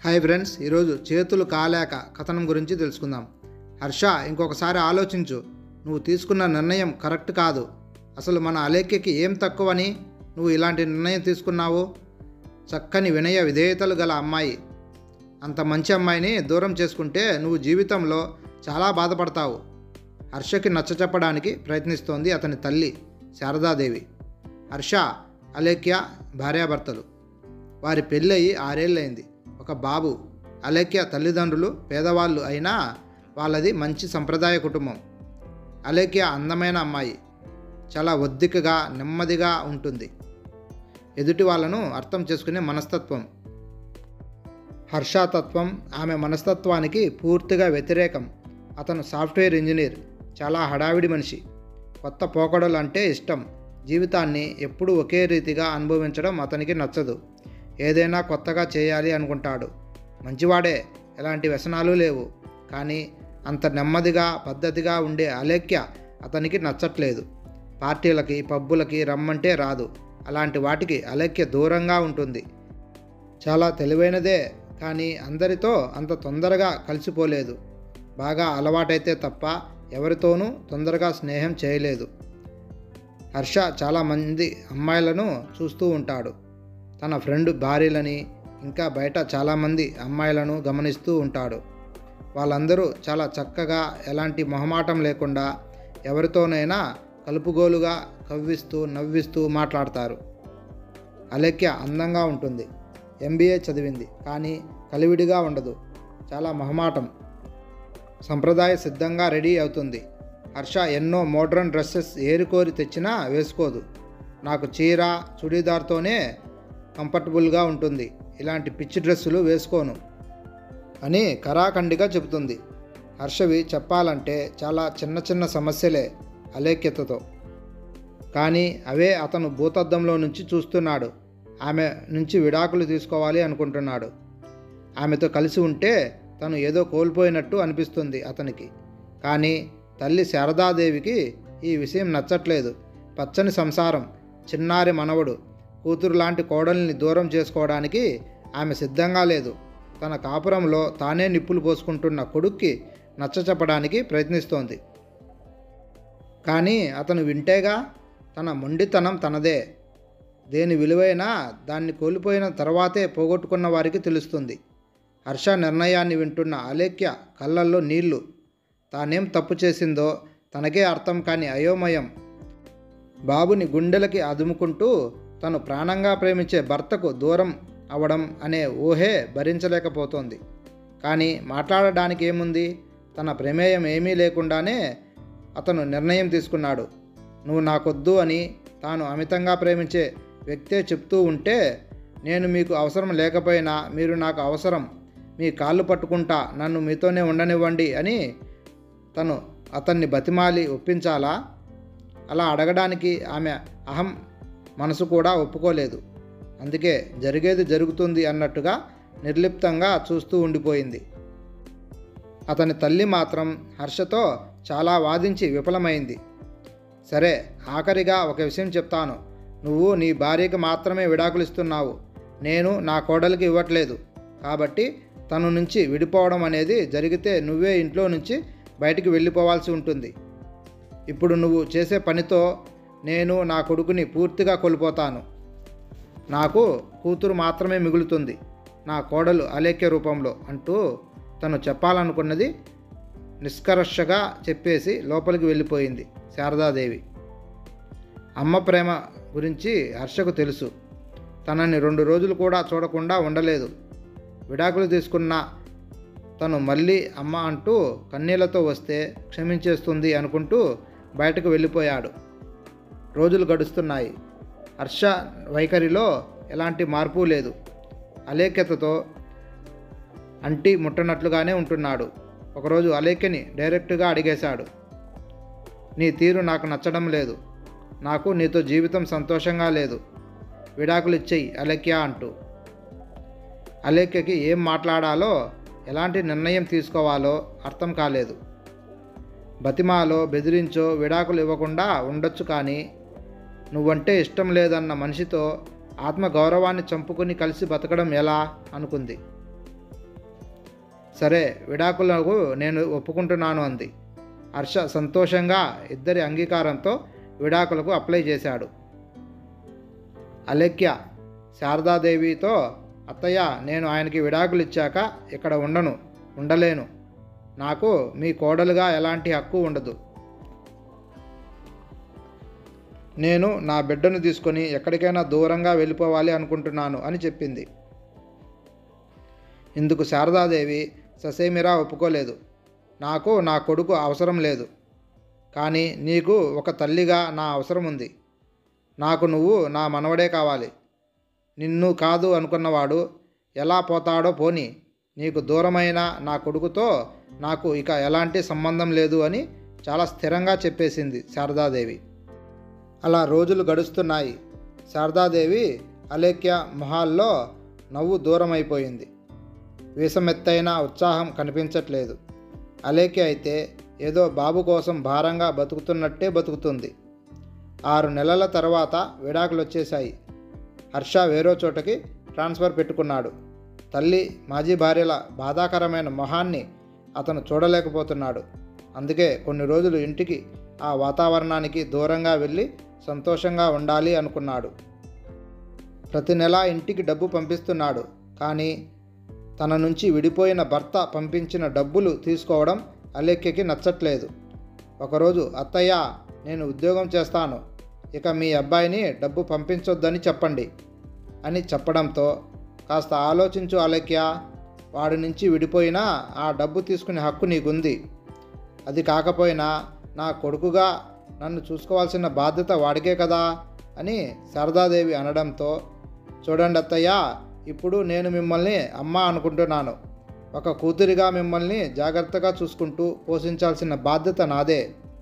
hi friends ఈరోజు చేతులు కాలేక కథనం గురించి తెలుసుకుందాం హర్ష ఇంకొకసారి ఆలోచించు నువ్వు తీసుకున్న నిర్ణయం కరెక్ట్ కాదు అసలు మన అలేఖ్యకి ఏం తక్కువని నువ్వు ఇలాంటి నిర్ణయం తీసుకున్నావు చక్కని వినయ విధేయతలు గల అమ్మాయి అంత మంచి అమ్మాయిని దూరం చేసుకుంటే నువ్వు జీవితంలో చాలా బాధపడతావు హర్షకి నచ్చచెప్పడానికి ప్రయత్నిస్తోంది అతని తల్లి శారదాదేవి హర్ష అలేఖ్య భార్యాభర్తలు వారి పెళ్ళయి ఆరేళ్ళైంది ఒక బాబు అలేఖ్య తల్లిదండ్రులు పేదవాళ్ళు అయినా వాళ్ళది మంచి సంప్రదాయ కుటుంబం అలేఖ్య అందమైన అమ్మాయి చాలా ఒద్దికగా నెమ్మదిగా ఉంటుంది ఎదుటి వాళ్ళను అర్థం చేసుకునే మనస్తత్వం హర్షాతత్వం ఆమె మనస్తత్వానికి పూర్తిగా వ్యతిరేకం అతను సాఫ్ట్వేర్ ఇంజనీర్ చాలా హడావిడి మనిషి కొత్త పోకడలు అంటే ఇష్టం జీవితాన్ని ఎప్పుడూ ఒకే రీతిగా అనుభవించడం అతనికి నచ్చదు ఏదైనా కొత్తగా చేయాలి అనుకుంటాడు మంచివాడే ఎలాంటి వ్యసనాలు లేవు కానీ అంత నెమ్మదిగా పద్ధతిగా ఉండే అలేఖ్య అతనికి నచ్చట్లేదు పార్టీలకి పబ్బులకి రమ్మంటే రాదు అలాంటి వాటికి అలేఖ్య దూరంగా ఉంటుంది చాలా తెలివైనదే కానీ అందరితో అంత తొందరగా కలిసిపోలేదు బాగా అలవాటైతే తప్ప ఎవరితోనూ తొందరగా స్నేహం చేయలేదు హర్ష చాలా మంది అమ్మాయిలను చూస్తూ ఉంటాడు తన ఫ్రెండ్ భార్యలని ఇంకా బయట చాలామంది అమ్మాయిలను గమనిస్తూ ఉంటాడు వాళ్ళందరూ చాలా చక్కగా ఎలాంటి మొహమాటం లేకుండా ఎవరితోనైనా కలుపుగోలుగా కవ్విస్తూ నవ్విస్తూ మాట్లాడతారు అలేఖ్య అందంగా ఉంటుంది ఎంబీఏ చదివింది కానీ కలివిడిగా ఉండదు చాలా మొహమాటం సంప్రదాయ సిద్ధంగా రెడీ అవుతుంది హర్ష ఎన్నో మోడ్రన్ డ్రెస్సెస్ ఏరుకోరి తెచ్చినా వేసుకోదు నాకు చీర చుడీదార్తోనే కంఫర్టబుల్గా ఉంటుంది ఇలాంటి పిచ్చి డ్రెస్సులు వేసుకోను అని కరాఖండిగా చెబుతుంది హర్షవి చెప్పాలంటే చాలా చిన్న చిన్న సమస్యలే అలేఖ్యతతో కానీ అవే అతను భూతద్దంలో నుంచి చూస్తున్నాడు ఆమె నుంచి విడాకులు తీసుకోవాలి అనుకుంటున్నాడు ఆమెతో కలిసి ఉంటే తను ఏదో కోల్పోయినట్టు అనిపిస్తుంది అతనికి కానీ తల్లి శారదాదేవికి ఈ విషయం నచ్చట్లేదు పచ్చని సంసారం చిన్నారి మనవడు కూతురు లాంటి కోడల్ని దూరం చేసుకోవడానికి ఆమె సిద్ధంగా లేదు తన కాపురంలో తానే నిప్పులు పోసుకుంటున్న కొడుక్కి నచ్చచెప్పడానికి ప్రయత్నిస్తోంది కానీ అతను వింటేగా తన మొండితనం తనదే దేని విలువైనా దాన్ని కోల్పోయిన తర్వాతే పోగొట్టుకున్న వారికి తెలుస్తుంది హర్ష నిర్ణయాన్ని వింటున్న అలేఖ్య కళ్ళల్లో నీళ్లు తానేం తప్పు చేసిందో తనకే అర్థం కాని అయోమయం బాబుని గుండెలకి అదుముకుంటూ తను ప్రాణంగా ప్రేమించే భర్తకు దూరం అవడం అనే ఊహే భరించలేకపోతోంది కానీ మాట్లాడడానికి ఏముంది తన ప్రమేయం ఏమీ లేకుండానే అతను నిర్ణయం తీసుకున్నాడు నువ్వు నాకొద్దు అని తాను అమితంగా ప్రేమించే వ్యక్తే చెప్తూ ఉంటే నేను మీకు అవసరం లేకపోయినా మీరు నాకు అవసరం మీ కాళ్ళు పట్టుకుంటా నన్ను మీతోనే ఉండనివ్వండి అని తను అతన్ని బతిమాలి ఒప్పించాలా అలా అడగడానికి ఆమె అహం మనసు కూడా ఒప్పుకోలేదు అందుకే జరిగేది జరుగుతుంది అన్నట్టుగా నిర్లిప్తంగా చూస్తూ ఉండిపోయింది అతని తల్లి మాత్రం హర్షతో చాలా వాదించి విఫలమైంది సరే ఆఖరిగా ఒక విషయం చెప్తాను నువ్వు నీ భార్యకి మాత్రమే విడాకులు ఇస్తున్నావు నేను నా కోడలికి ఇవ్వట్లేదు కాబట్టి తను నుంచి విడిపోవడం అనేది జరిగితే నువ్వే ఇంట్లో నుంచి బయటికి వెళ్ళిపోవాల్సి ఉంటుంది ఇప్పుడు నువ్వు చేసే పనితో నేను నా కొడుకుని పూర్తిగా కోల్పోతాను నాకు కూతురు మాత్రమే మిగులుతుంది నా కోడలు అలేఖ్య రూపంలో అంటూ తను చెప్పాలనుకున్నది నిష్కర్షగా చెప్పేసి లోపలికి వెళ్ళిపోయింది శారదాదేవి అమ్మ ప్రేమ గురించి హర్షకు తెలుసు తనని రెండు రోజులు కూడా చూడకుండా ఉండలేదు విడాకులు తీసుకున్న తను మళ్ళీ అమ్మ అంటూ కన్నీళ్లతో వస్తే క్షమించేస్తుంది అనుకుంటూ బయటకు వెళ్ళిపోయాడు రోజులు గడుస్తున్నాయి హర్ష వైఖరిలో ఎలాంటి మార్పు లేదు అలేఖ్యతతో అంటి ముట్టనట్లుగానే ఉంటున్నాడు ఒకరోజు అలేఖ్యని డైరెక్ట్గా అడిగేశాడు నీ తీరు నాకు నచ్చడం లేదు నాకు నీతో జీవితం సంతోషంగా లేదు విడాకులు ఇచ్చేయి అలేఖ్య అంటూ అలేఖ్యకి ఏం మాట్లాడాలో ఎలాంటి నిర్ణయం తీసుకోవాలో అర్థం కాలేదు బతిమాలో బెదిరించో విడాకులు ఇవ్వకుండా ఉండొచ్చు కానీ నువ్వంటే ఇష్టం లేదన్న మనిషితో ఆత్మగౌరవాన్ని చంపుకొని కలిసి బతకడం ఎలా అనుకుంది సరే విడాకులకు నేను ఒప్పుకుంటున్నాను అంది హర్ష సంతోషంగా ఇద్దరి అంగీకారంతో విడాకులకు అప్లై చేశాడు అలెక్య శారదాదేవితో అత్తయ్య నేను ఆయనకి విడాకులు ఇచ్చాక ఇక్కడ ఉండను ఉండలేను నాకు మీ కోడలుగా ఎలాంటి హక్కు ఉండదు నేను నా బిడ్డను తీసుకొని ఎక్కడికైనా దూరంగా వెళ్ళిపోవాలి అనుకుంటున్నాను అని చెప్పింది ఇందుకు శారదాదేవి ససేమిరా ఒప్పుకోలేదు నాకు నా కొడుకు అవసరం లేదు కానీ నీకు ఒక తల్లిగా నా అవసరం ఉంది నాకు నువ్వు నా మనవడే కావాలి నిన్ను కాదు అనుకున్నవాడు ఎలా పోతాడో పోని నీకు దూరమైన నా కొడుకుతో నాకు ఇక ఎలాంటి సంబంధం లేదు అని చాలా స్థిరంగా చెప్పేసింది శారదాదేవి అలా రోజులు గడుస్తున్నాయి శారదాదేవి అలేఖ్య మొహాల్లో నవ్వు దూరమైపోయింది వీసమెత్తైన ఉత్సాహం కనిపించట్లేదు అలేఖ్య అయితే ఏదో బాబు కోసం భారంగా బతుకుతున్నట్టే బతుకుతుంది ఆరు నెలల తర్వాత విడాకులు వచ్చేశాయి హర్ష వేరే చోటకి ట్రాన్స్ఫర్ పెట్టుకున్నాడు తల్లి మాజీ భార్యల బాధాకరమైన మొహాన్ని అతను చూడలేకపోతున్నాడు అందుకే కొన్ని రోజులు ఇంటికి ఆ వాతావరణానికి దూరంగా వెళ్ళి సంతోషంగా ఉండాలి అనుకున్నాడు ప్రతి నెల ఇంటికి డబ్బు పంపిస్తున్నాడు కానీ తన నుంచి విడిపోయిన భర్త పంపించిన డబ్బులు తీసుకోవడం అలెక్యకి నచ్చట్లేదు ఒకరోజు అత్తయ్య నేను ఉద్యోగం చేస్తాను ఇక మీ అబ్బాయిని డబ్బు పంపించొద్దని చెప్పండి అని చెప్పడంతో కాస్త ఆలోచించు అలెక్య వాడి నుంచి విడిపోయినా ఆ డబ్బు తీసుకునే హక్కు నీకుంది అది కాకపోయినా నా కొడుకుగా నన్ను చూసుకోవాల్సిన బాధ్యత వాడికే కదా అని శారదాదేవి అనడంతో చూడండి అత్తయ్య ఇప్పుడు నేను మిమ్మల్ని అమ్మ అనుకుంటున్నాను ఒక కూతురిగా మిమ్మల్ని జాగ్రత్తగా చూసుకుంటూ పోషించాల్సిన బాధ్యత నాదే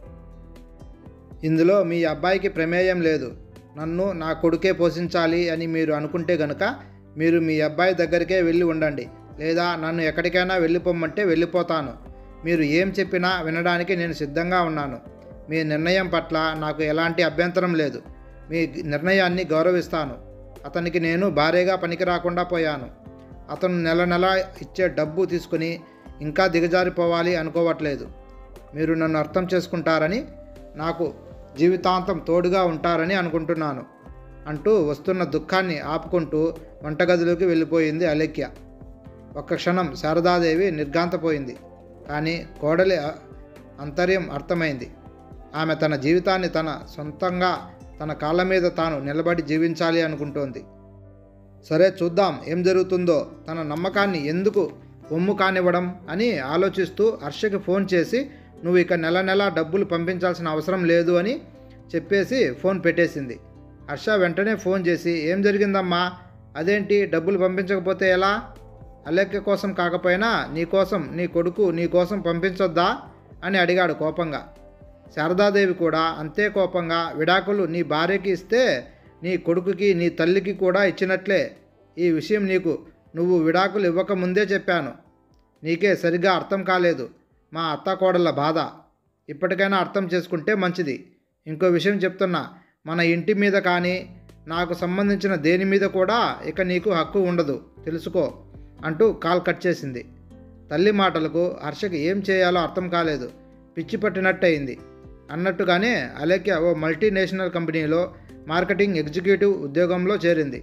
ఇందులో మీ అబ్బాయికి ప్రమేయం లేదు నన్ను నా కొడుకే పోషించాలి అని మీరు అనుకుంటే గనుక మీరు మీ అబ్బాయి దగ్గరికే వెళ్ళి ఉండండి లేదా నన్ను ఎక్కడికైనా వెళ్ళిపోమ్మంటే వెళ్ళిపోతాను మీరు ఏం చెప్పినా వినడానికి నేను సిద్ధంగా ఉన్నాను మీ నిర్ణయం పట్ల నాకు ఎలాంటి అభ్యంతరం లేదు మీ నిర్ణయాన్ని గౌరవిస్తాను అతనికి నేను భార్యగా పనికి రాకుండా పోయాను అతను నెల నెల ఇచ్చే డబ్బు తీసుకుని ఇంకా దిగజారిపోవాలి అనుకోవట్లేదు మీరు నన్ను అర్థం చేసుకుంటారని నాకు జీవితాంతం తోడుగా ఉంటారని అనుకుంటున్నాను అంటూ వస్తున్న దుఃఖాన్ని ఆపుకుంటూ వంటగదిలోకి వెళ్ళిపోయింది అలేఖ్య ఒక్క క్షణం శారదాదేవి నిర్ఘాంతపోయింది కానీ కోడలి అ- అంతర్యం అర్థమైంది ఆమె తన జీవితాన్ని తన సొంతంగా తన కాళ్ళ మీద తాను నిలబడి జీవించాలి అనుకుంటోంది సరే చూద్దాం ఏం జరుగుతుందో తన నమ్మకాన్ని ఎందుకు ఒమ్ము కానివ్వడం అని ఆలోచిస్తూ హర్షకి ఫోన్ చేసి నువ్వు ఇక నెల నెల డబ్బులు పంపించాల్సిన అవసరం లేదు అని చెప్పేసి ఫోన్ పెట్టేసింది హర్ష వెంటనే ఫోన్ చేసి ఏం జరిగిందమ్మా అదేంటి డబ్బులు పంపించకపోతే ఎలా అలెక్క కోసం కాకపోయినా నీ కోసం నీ కొడుకు నీ కోసం పంపించొద్దా అని అడిగాడు కోపంగా శారదాదేవి కూడా అంతే కోపంగా విడాకులు నీ భార్యకి ఇస్తే నీ కొడుకుకి నీ తల్లికి కూడా ఇచ్చినట్లే ఈ విషయం నీకు నువ్వు విడాకులు ఇవ్వకముందే చెప్పాను నీకే సరిగ్గా అర్థం కాలేదు మా అత్త కోడళ్ళ బాధ ఇప్పటికైనా అర్థం చేసుకుంటే మంచిది ఇంకో విషయం చెప్తున్నా మన ఇంటి మీద కానీ నాకు సంబంధించిన దేని మీద కూడా ఇక నీకు హక్కు ఉండదు తెలుసుకో అంటూ కాల్ కట్ చేసింది తల్లి మాటలకు హర్షకి ఏం చేయాలో అర్థం కాలేదు పిచ్చి పట్టినట్టయింది అన్నట్టుగానే అలేఖ్య ఓ మల్టీనేషనల్ కంపెనీలో మార్కెటింగ్ ఎగ్జిక్యూటివ్ ఉద్యోగంలో చేరింది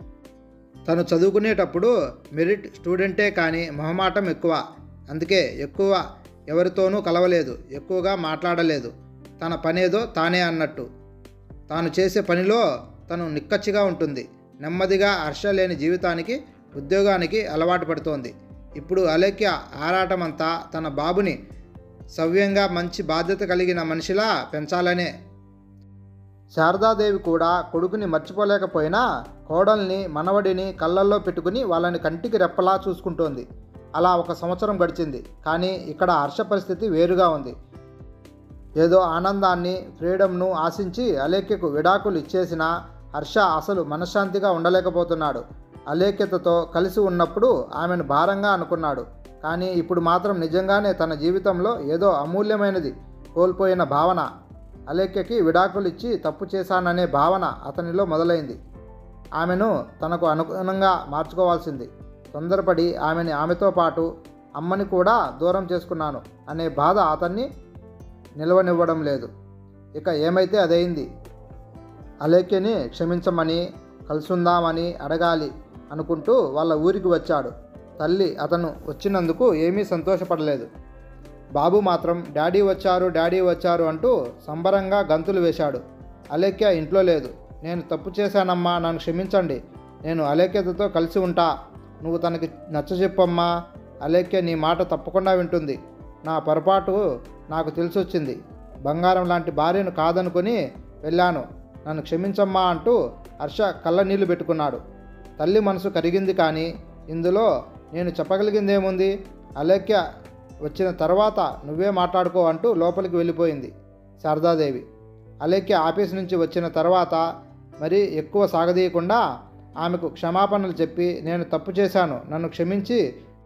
తను చదువుకునేటప్పుడు మెరిట్ స్టూడెంటే కానీ మొహమాటం ఎక్కువ అందుకే ఎక్కువ ఎవరితోనూ కలవలేదు ఎక్కువగా మాట్లాడలేదు తన పనేదో తానే అన్నట్టు తాను చేసే పనిలో తను నిక్కచ్చిగా ఉంటుంది నెమ్మదిగా హర్ష లేని జీవితానికి ఉద్యోగానికి అలవాటు పడుతోంది ఇప్పుడు అలేఖ్య ఆరాటమంతా తన బాబుని సవ్యంగా మంచి బాధ్యత కలిగిన మనిషిలా పెంచాలనే శారదాదేవి కూడా కొడుకుని మర్చిపోలేకపోయినా కోడల్ని మనవడిని కళ్ళల్లో పెట్టుకుని వాళ్ళని కంటికి రెప్పలా చూసుకుంటోంది అలా ఒక సంవత్సరం గడిచింది కానీ ఇక్కడ హర్ష పరిస్థితి వేరుగా ఉంది ఏదో ఆనందాన్ని ఫ్రీడమ్ను ఆశించి అలేఖ్యకు విడాకులు ఇచ్చేసిన హర్ష అసలు మనశ్శాంతిగా ఉండలేకపోతున్నాడు అలేఖ్యతతో కలిసి ఉన్నప్పుడు ఆమెను భారంగా అనుకున్నాడు కానీ ఇప్పుడు మాత్రం నిజంగానే తన జీవితంలో ఏదో అమూల్యమైనది కోల్పోయిన భావన అలేఖ్యకి విడాకులు ఇచ్చి తప్పు చేశాననే భావన అతనిలో మొదలైంది ఆమెను తనకు అనుగుణంగా మార్చుకోవాల్సింది తొందరపడి ఆమెని ఆమెతో పాటు అమ్మని కూడా దూరం చేసుకున్నాను అనే బాధ అతన్ని నిలవనివ్వడం లేదు ఇక ఏమైతే అదైంది అలేఖ్యని క్షమించమని కలుసుందామని అడగాలి అనుకుంటూ వాళ్ళ ఊరికి వచ్చాడు తల్లి అతను వచ్చినందుకు ఏమీ సంతోషపడలేదు బాబు మాత్రం డాడీ వచ్చారు డాడీ వచ్చారు అంటూ సంబరంగా గంతులు వేశాడు అలేఖ్య ఇంట్లో లేదు నేను తప్పు చేశానమ్మా నన్ను క్షమించండి నేను అలేఖ్యతతో కలిసి ఉంటా నువ్వు తనకి నచ్చజెప్పమ్మా అలేఖ్య నీ మాట తప్పకుండా వింటుంది నా పొరపాటు నాకు తెలిసొచ్చింది బంగారం లాంటి భార్యను కాదనుకొని వెళ్ళాను నన్ను క్షమించమ్మా అంటూ హర్ష కళ్ళ నీళ్లు పెట్టుకున్నాడు తల్లి మనసు కరిగింది కానీ ఇందులో నేను చెప్పగలిగిందేముంది అలేఖ్య వచ్చిన తర్వాత నువ్వే మాట్లాడుకో అంటూ లోపలికి వెళ్ళిపోయింది శారదాదేవి అలేఖ్య ఆఫీస్ నుంచి వచ్చిన తర్వాత మరి ఎక్కువ సాగదీయకుండా ఆమెకు క్షమాపణలు చెప్పి నేను తప్పు చేశాను నన్ను క్షమించి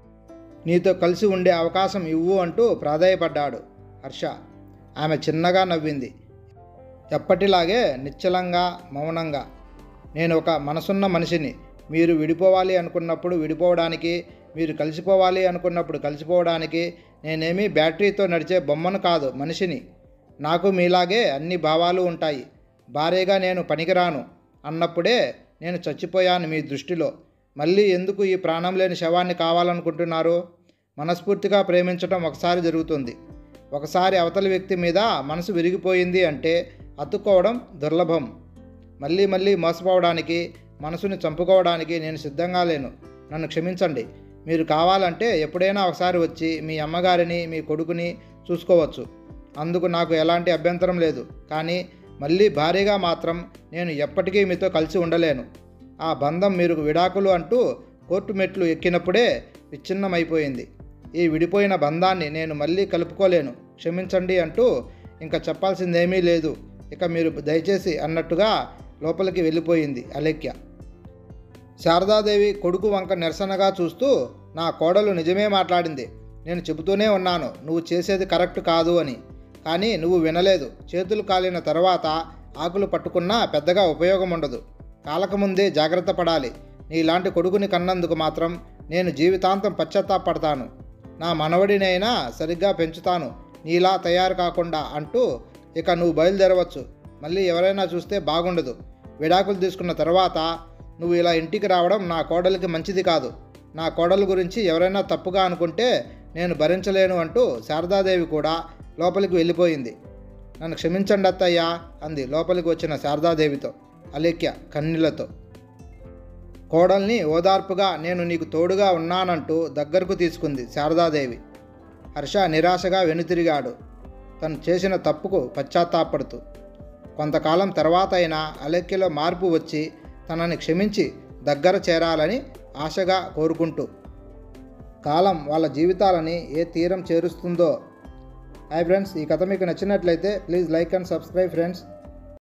నీతో కలిసి ఉండే అవకాశం ఇవ్వు అంటూ ప్రాధాయపడ్డాడు హర్ష ఆమె చిన్నగా నవ్వింది ఎప్పటిలాగే నిశ్చలంగా మౌనంగా నేను ఒక మనసున్న మనిషిని మీరు విడిపోవాలి అనుకున్నప్పుడు విడిపోవడానికి మీరు కలిసిపోవాలి అనుకున్నప్పుడు కలిసిపోవడానికి నేనేమీ బ్యాటరీతో నడిచే బొమ్మను కాదు మనిషిని నాకు మీలాగే అన్ని భావాలు ఉంటాయి భార్యగా నేను పనికిరాను అన్నప్పుడే నేను చచ్చిపోయాను మీ దృష్టిలో మళ్ళీ ఎందుకు ఈ ప్రాణం లేని శవాన్ని కావాలనుకుంటున్నారు మనస్ఫూర్తిగా ప్రేమించడం ఒకసారి జరుగుతుంది ఒకసారి అవతలి వ్యక్తి మీద మనసు విరిగిపోయింది అంటే అతుక్కోవడం దుర్లభం మళ్ళీ మళ్ళీ మోసపోవడానికి మనసుని చంపుకోవడానికి నేను సిద్ధంగా లేను నన్ను క్షమించండి మీరు కావాలంటే ఎప్పుడైనా ఒకసారి వచ్చి మీ అమ్మగారిని మీ కొడుకుని చూసుకోవచ్చు అందుకు నాకు ఎలాంటి అభ్యంతరం లేదు కానీ మళ్ళీ భారీగా మాత్రం నేను ఎప్పటికీ మీతో కలిసి ఉండలేను ఆ బంధం మీరు విడాకులు అంటూ కోర్టు మెట్లు ఎక్కినప్పుడే విచ్ఛిన్నమైపోయింది ఈ విడిపోయిన బంధాన్ని నేను మళ్ళీ కలుపుకోలేను క్షమించండి అంటూ ఇంకా చెప్పాల్సిందేమీ లేదు ఇక మీరు దయచేసి అన్నట్టుగా లోపలికి వెళ్ళిపోయింది అలేఖ్య శారదాదేవి కొడుకు వంక నిరసనగా చూస్తూ నా కోడలు నిజమే మాట్లాడింది నేను చెబుతూనే ఉన్నాను నువ్వు చేసేది కరెక్ట్ కాదు అని కానీ నువ్వు వినలేదు చేతులు కాలిన తర్వాత ఆకులు పట్టుకున్నా పెద్దగా ఉపయోగం ఉండదు కాలకముందే జాగ్రత్త పడాలి నీలాంటి కొడుకుని కన్నందుకు మాత్రం నేను జీవితాంతం పశ్చాత్తాపడతాను నా మనవడినైనా సరిగ్గా పెంచుతాను నీలా తయారు కాకుండా అంటూ ఇక నువ్వు బయలుదేరవచ్చు మళ్ళీ ఎవరైనా చూస్తే బాగుండదు విడాకులు తీసుకున్న తర్వాత నువ్వు ఇలా ఇంటికి రావడం నా కోడలికి మంచిది కాదు నా కోడలు గురించి ఎవరైనా తప్పుగా అనుకుంటే నేను భరించలేను అంటూ శారదాదేవి కూడా లోపలికి వెళ్ళిపోయింది నన్ను క్షమించండి అత్తయ్యా అంది లోపలికి వచ్చిన శారదాదేవితో అలేఖ్య కన్నీళ్లతో కోడల్ని ఓదార్పుగా నేను నీకు తోడుగా ఉన్నానంటూ దగ్గరకు తీసుకుంది శారదాదేవి హర్ష నిరాశగా వెనుతిరిగాడు తను చేసిన తప్పుకు పశ్చాత్తాపడుతూ కొంతకాలం తర్వాత అయినా అలెక్యలో మార్పు వచ్చి తనని క్షమించి దగ్గర చేరాలని ఆశగా కోరుకుంటూ కాలం వాళ్ళ జీవితాలని ఏ తీరం చేరుస్తుందో హాయ్ ఫ్రెండ్స్ ఈ కథ మీకు నచ్చినట్లయితే please like and subscribe friends